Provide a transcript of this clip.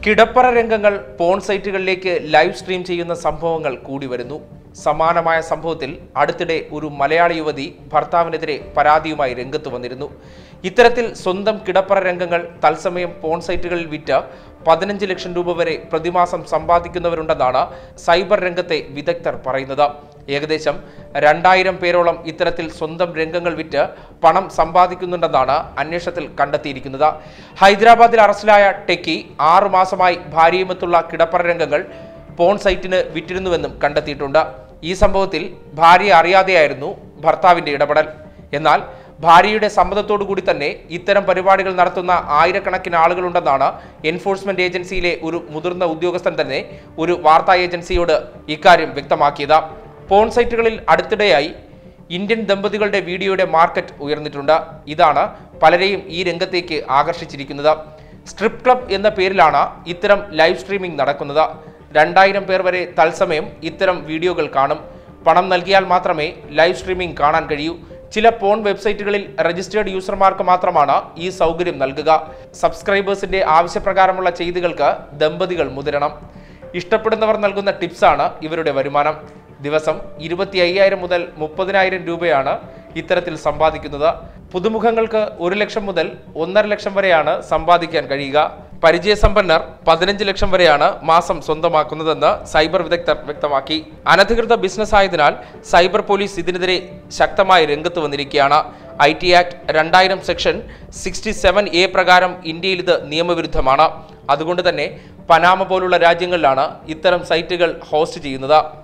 കിടപ്പറ രംഗങ്ങൾ porn സൈറ്റുകളിലേക്ക് live stream ചെയ്യുന്ന സംഭവങ്ങൾ കൂടി വരുന്നു സമാനമായ സംഭവത്തിൽ അടുത്തിടെ ഒരു മലയാളി യുവതി ഭർത്താവിനെതിരെ പരാതിയുമായി രംഗത്ത് വന്നിരുന്നു ഇത്തരത്തിൽ സ്വന്തം കിടപ്പറ രംഗങ്ങൾ തത്സമയം പോൺ സൈറ്റുകളിൽ വിറ്റ് പതിനഞ്ച് ലക്ഷം രൂപ വരെ പ്രതിമാസം സമ്പാദിക്കുന്നവരുണ്ടെന്നാണ് സൈബർ രംഗത്തെ വിദഗ്ധർ പറയുന്നത് ഏകദേശം രണ്ടായിരം പേരോളം ഇത്തരത്തിൽ സ്വന്തം രംഗങ്ങൾ വിറ്റ് പണം സമ്പാദിക്കുന്നുണ്ടെന്നാണ് അന്വേഷണത്തിൽ കണ്ടെത്തിയിരിക്കുന്നത് ഹൈദരാബാദിൽ അറസ്റ്റിലായ ടെക്കി ആറു മാസമായി ഭാര്യയുമൊത്തുള്ള കിടപ്പറ രംഗങ്ങൾ പോൺ സൈറ്റിന് വിറ്റിരുന്നുവെന്നും കണ്ടെത്തിയിട്ടുണ്ട് ഈ സംഭവത്തിൽ ഭാര്യ അറിയാതെയായിരുന്നു ഭർത്താവിന്റെ ഇടപെടൽ എന്നാൽ ഭാര്യയുടെ സമ്മതത്തോടു കൂടി തന്നെ ഇത്തരം പരിപാടികൾ നടത്തുന്ന ആയിരക്കണക്കിന് ആളുകളുണ്ടെന്നാണ് എൻഫോഴ്സ്മെന്റ് ഏജൻസിയിലെ ഒരു മുതിർന്ന ഉദ്യോഗസ്ഥൻ തന്നെ ഒരു വാർത്താ ഏജൻസിയോട് ഇക്കാര്യം വ്യക്തമാക്കിയത് പോൺ സൈറ്റുകളിൽ അടുത്തിടെയായി ഇന്ത്യൻ ദമ്പതികളുടെ വീഡിയോയുടെ മാർക്കറ്റ് ഉയർന്നിട്ടുണ്ട് ഇതാണ് പലരെയും ഈ രംഗത്തേക്ക് ആകർഷിച്ചിരിക്കുന്നത് സ്ട്രിപ്പ് ക്ലബ് എന്ന പേരിലാണ് ഇത്തരം ലൈവ് സ്ട്രീമിംഗ് നടക്കുന്നത് രണ്ടായിരം പേർ വരെ തത്സമയം ഇത്തരം വീഡിയോകൾ കാണും പണം നൽകിയാൽ മാത്രമേ ലൈവ് സ്ട്രീമിംഗ് കാണാൻ കഴിയൂ ചില പോൺ വെബ്സൈറ്റുകളിൽ രജിസ്റ്റേർഡ് യൂസർമാർക്ക് മാത്രമാണ് ഈ സൗകര്യം നൽകുക സബ്സ്ക്രൈബേഴ്സിന്റെ ആവശ്യപ്രകാരമുള്ള ചെയ്തികൾക്ക് ദമ്പതികൾ മുതിരണം ഇഷ്ടപ്പെടുന്നവർ നൽകുന്ന ടിപ്സാണ് ഇവരുടെ വരുമാനം ദിവസം ഇരുപത്തി അയ്യായിരം മുതൽ മുപ്പതിനായിരം രൂപയാണ് ഇത്തരത്തിൽ സമ്പാദിക്കുന്നത് പുതുമുഖങ്ങൾക്ക് ഒരു ലക്ഷം മുതൽ ഒന്നര ലക്ഷം വരെയാണ് സമ്പാദിക്കാൻ കഴിയുക പരിചയസമ്പന്നർ പതിനഞ്ച് ലക്ഷം വരെയാണ് മാസം സ്വന്തമാക്കുന്നതെന്ന് സൈബർ വിദഗ്ധർ വ്യക്തമാക്കി അനധികൃത ബിസിനസ് ആയതിനാൽ സൈബർ പോലീസ് ഇതിനെതിരെ ശക്തമായി രംഗത്ത് വന്നിരിക്കുകയാണ് ഐ ടി ആക്ട് രണ്ടായിരം സെക്ഷൻ സിക്സ്റ്റി സെവൻ എ പ്രകാരം ഇന്ത്യയിൽ ഇത് നിയമവിരുദ്ധമാണ് അതുകൊണ്ട് തന്നെ പനാമ പോലുള്ള രാജ്യങ്ങളിലാണ് ഇത്തരം സൈറ്റുകൾ ഹോസ്റ്റ് ചെയ്യുന്നത്